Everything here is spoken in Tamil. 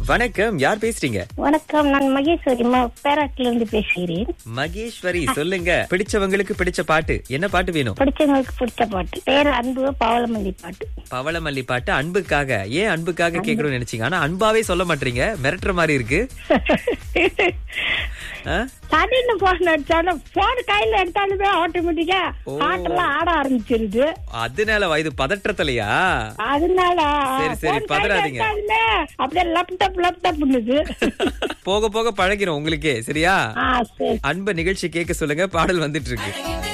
வணக்கம் யார் பேசுறீங்க வணக்கம் நான் மகேஸ்வரி மா பேராட்ல இருந்து பேசுகிறேன் மகேஸ்வரி சொல்லுங்க பிடிச்சவங்களுக்கு பிடிச்ச பாட்டு என்ன பாட்டு வேணும் பிடிச்சவங்களுக்கு பிடிச்ச பாட்டு பேர் அன்பு பவளமல்லி பாட்டு பவளமல்லி பாட்டு அன்புக்காக ஏன் அன்புக்காக கேட்கணும்னு நினைச்சீங்க ஆனா அன்பாவே சொல்ல மாட்டீங்க மிரட்டுற மாதிரி இருக்கு ஆ? திடீர்னு போன் அடிச்சாலும் போன் கையில எடுத்தாலுமே ஆட்டோமேட்டிக்கா பாட்டெல்லாம் ஆட ஆரம்பிச்சிருது அதனால இது பதற்றத்திலையா அதனால சரி, சரி, phone கையில பதறாதீங்க. எடுத்தாலுமே அப்படியே லேப்டாப் லேப்டாப் பண்ணுது போக போக பழகிரும் உங்களுக்கே சரியா ஆ சரி அன்பு நிகழ்ச்சி கேட்க சொல்லுங்க பாடல் வந்துட்டு இருக்கு